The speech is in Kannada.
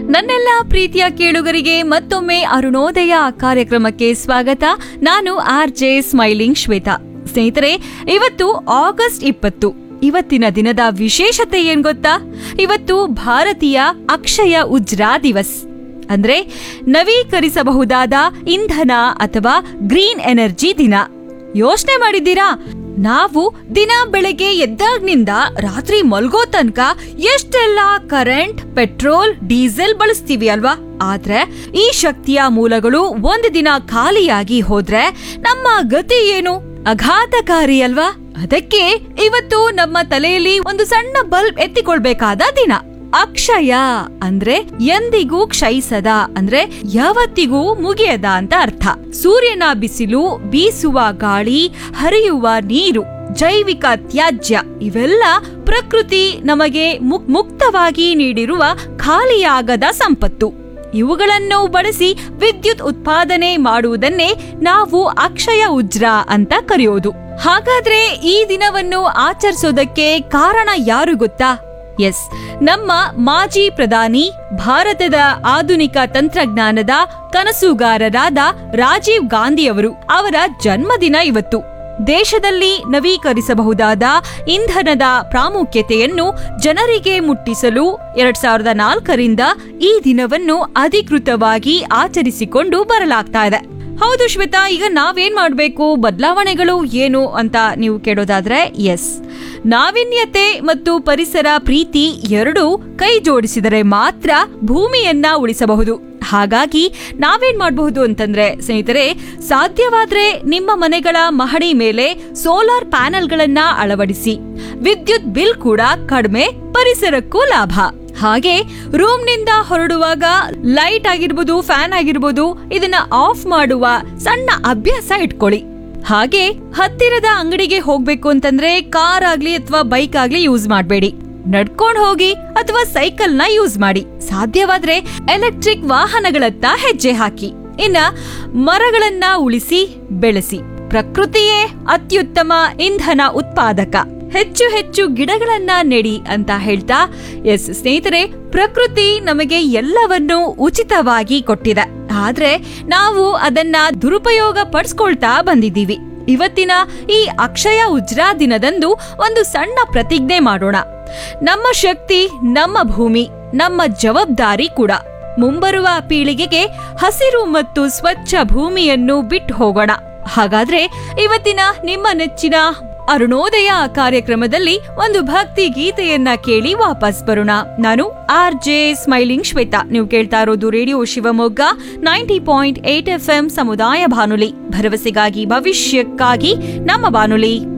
ನನ್ನೆಲ್ಲ ಪ್ರೀತಿಯ ಕೇಳುಗರಿಗೆ ಮತ್ತೊಮ್ಮೆ ಅರುಣೋದಯ ಕಾರ್ಯಕ್ರಮಕ್ಕೆ ಸ್ವಾಗತ ನಾನು ಆರ್ ಜೆ ಸ್ಮೈಲಿಂಗ್ ಶ್ವೇತಾ ಸ್ನೇಹಿತರೆ ಇವತ್ತು ಆಗಸ್ಟ್ ಇಪ್ಪತ್ತು ಇವತ್ತಿನ ದಿನದ ವಿಶೇಷತೆ ಏನ್ ಗೊತ್ತಾ ಇವತ್ತು ಭಾರತೀಯ ಅಕ್ಷಯ ಉಜ್ರಾ ದಿವಸ್ ಅಂದ್ರೆ ನವೀಕರಿಸಬಹುದಾದ ಇಂಧನ ಅಥವಾ ಗ್ರೀನ್ ಎನರ್ಜಿ ದಿನ ಯೋಚನೆ ಮಾಡಿದ್ದೀರಾ ನಾವು ದಿನ ಬೆಳಗ್ಗೆ ಎದ್ದಾಗ್ನಿಂದ ರಾತ್ರಿ ಮಲ್ಗೋ ತನಕ ಎಷ್ಟೆಲ್ಲ ಕರೆಂಟ್ ಪೆಟ್ರೋಲ್ ಡೀಸೆಲ್ ಬಳಸ್ತೀವಿ ಅಲ್ವಾ ಆದ್ರೆ ಈ ಶಕ್ತಿಯ ಮೂಲಗಳು ಒಂದು ದಿನ ಖಾಲಿಯಾಗಿ ಹೋದ್ರೆ ನಮ್ಮ ಗತಿ ಏನು ಅಘಾತಕಾರಿ ಅಲ್ವಾ ಅದಕ್ಕೆ ಇವತ್ತು ನಮ್ಮ ತಲೆಯಲ್ಲಿ ಒಂದು ಸಣ್ಣ ಬಲ್ಬ್ ಎತ್ತಿಕೊಳ್ಬೇಕಾದ ದಿನ ಅಕ್ಷಯ ಅಂದ್ರೆ ಎಂದಿಗೂ ಕ್ಷಯಿಸದ ಅಂದ್ರೆ ಯಾವತ್ತಿಗೂ ಮುಗಿಯದ ಅಂತ ಅರ್ಥ ಸೂರ್ಯನ ಬಿಸಿಲು ಬೀಸುವ ಗಾಳಿ ಹರಿಯುವ ನೀರು ಜೈವಿಕ ತ್ಯಾಜ್ಯ ಇವೆಲ್ಲ ಪ್ರಕೃತಿ ನಮಗೆ ಮುಕ್- ಮುಕ್ತವಾಗಿ ನೀಡಿರುವ ಖಾಲಿಯಾಗದ ಸಂಪತ್ತು ಇವುಗಳನ್ನು ಬಳಸಿ ವಿದ್ಯುತ್ ಉತ್ಪಾದನೆ ಮಾಡುವುದನ್ನೇ ನಾವು ಅಕ್ಷಯ ಉಜ್ರಾ ಅಂತ ಕರೆಯೋದು ಹಾಗಾದ್ರೆ ಈ ದಿನವನ್ನು ಆಚರಿಸೋದಕ್ಕೆ ಕಾರಣ ಯಾರು ಗೊತ್ತಾ ಎಸ್ ನಮ್ಮ ಮಾಜಿ ಪ್ರಧಾನಿ ಭಾರತದ ಆಧುನಿಕ ತಂತ್ರಜ್ಞಾನದ ಕನಸುಗಾರರಾದ ರಾಜೀವ್ ಗಾಂಧಿಯವರು ಅವರ ಜನ್ಮದಿನ ಇವತ್ತು ದೇಶದಲ್ಲಿ ನವೀಕರಿಸಬಹುದಾದ ಇಂಧನದ ಪ್ರಾಮುಖ್ಯತೆಯನ್ನು ಜನರಿಗೆ ಮುಟ್ಟಿಸಲು ಎರಡ್ ಸಾವಿರದ ನಾಲ್ಕರಿಂದ ಈ ದಿನವನ್ನು ಅಧಿಕೃತವಾಗಿ ಆಚರಿಸಿಕೊಂಡು ಬರಲಾಗ್ತಾ ಇದೆ ಹೌದು ಶ್ವೇತಾ ಈಗ ನಾವೇನ್ ಮಾಡ್ಬೇಕು ಬದಲಾವಣೆಗಳು ಏನು ಅಂತ ನೀವು ಕೇಳೋದಾದ್ರೆ ಎಸ್ ನಾವೀನ್ಯತೆ ಮತ್ತು ಪರಿಸರ ಪ್ರೀತಿ ಎರಡೂ ಕೈ ಜೋಡಿಸಿದರೆ ಮಾತ್ರ ಭೂಮಿಯನ್ನ ಉಳಿಸಬಹುದು ಹಾಗಾಗಿ ನಾವೇನ್ ಮಾಡಬಹುದು ಅಂತಂದ್ರೆ ಸ್ನೇಹಿತರೆ ಸಾಧ್ಯವಾದ್ರೆ ನಿಮ್ಮ ಮನೆಗಳ ಮಹಡಿ ಮೇಲೆ ಸೋಲಾರ್ ಪ್ಯಾನೆಲ್ಗಳನ್ನ ಅಳವಡಿಸಿ ವಿದ್ಯುತ್ ಬಿಲ್ ಕೂಡ ಕಡಿಮೆ ಪರಿಸರಕ್ಕೂ ಲಾಭ ಹಾಗೆ ರೂಮ್ನಿಂದ ಹೊರಡುವಾಗ ಲೈಟ್ ಆಗಿರ್ಬೋದು ಫ್ಯಾನ್ ಆಗಿರ್ಬೋದು ಇದನ್ನ ಆಫ್ ಮಾಡುವ ಸಣ್ಣ ಅಭ್ಯಾಸ ಇಟ್ಕೊಳ್ಳಿ ಹಾಗೆ ಹತ್ತಿರದ ಅಂಗಡಿಗೆ ಹೋಗ್ಬೇಕು ಅಂತಂದ್ರೆ ಕಾರ್ ಆಗ್ಲಿ ಅಥವಾ ಬೈಕ್ ಆಗ್ಲಿ ಯೂಸ್ ಮಾಡಬೇಡಿ ನಡ್ಕೊಂಡ್ ಹೋಗಿ ಅಥವಾ ಸೈಕಲ್ ನ ಯೂಸ್ ಮಾಡಿ ಸಾಧ್ಯವಾದ್ರೆ ಎಲೆಕ್ಟ್ರಿಕ್ ವಾಹನಗಳತ್ತ ಹೆಜ್ಜೆ ಹಾಕಿ ಇನ್ನ ಮರಗಳನ್ನ ಉಳಿಸಿ ಬೆಳೆಸಿ ಪ್ರಕೃತಿಯೇ ಅತ್ಯುತ್ತಮ ಇಂಧನ ಉತ್ಪಾದಕ ಹೆಚ್ಚು ಹೆಚ್ಚು ಗಿಡಗಳನ್ನ ನೆಡಿ ಅಂತ ಹೇಳ್ತಾ ಎಸ್ ಸ್ನೇಹಿತರೆ ಪ್ರಕೃತಿ ನಮಗೆ ಎಲ್ಲವನ್ನೂ ಉಚಿತವಾಗಿ ಕೊಟ್ಟಿದೆ ಆದ್ರೆ ನಾವು ಅದನ್ನ ದುರುಪಯೋಗ ಪಡಿಸ್ಕೊಳ್ತಾ ಬಂದಿದ್ದೀವಿ ಇವತ್ತಿನ ಈ ಅಕ್ಷಯ ಉಜ್ರಾ ದಿನದಂದು ಒಂದು ಸಣ್ಣ ಪ್ರತಿಜ್ಞೆ ಮಾಡೋಣ ನಮ್ಮ ಶಕ್ತಿ ನಮ್ಮ ಭೂಮಿ ನಮ್ಮ ಜವಾಬ್ದಾರಿ ಕೂಡ ಮುಂಬರುವ ಪೀಳಿಗೆಗೆ ಹಸಿರು ಮತ್ತು ಸ್ವಚ್ಛ ಭೂಮಿಯನ್ನು ಬಿಟ್ಟು ಹೋಗೋಣ ಹಾಗಾದ್ರೆ ಇವತ್ತಿನ ನಿಮ್ಮ ನೆಚ್ಚಿನ ಅರುಣೋದಯ ಕಾರ್ಯಕ್ರಮದಲ್ಲಿ ಒಂದು ಭಕ್ತಿ ಗೀತೆಯನ್ನ ಕೇಳಿ ವಾಪಸ್ ಬರೋಣ ನಾನು ಆರ್ ಜೆ ಸ್ಮೈಲಿಂಗ್ ಶ್ವೇತಾ ನೀವು ಕೇಳ್ತಾ ಇರೋದು radio Shivamogga ninety point eight F M ಸಮುದಾಯ ಬಾನುಲಿ ಭರವಸೆಗಾಗಿ ಭವಿಷ್ಯಕ್ಕಾಗಿ ನಮ್ಮ ಬಾನುಲಿ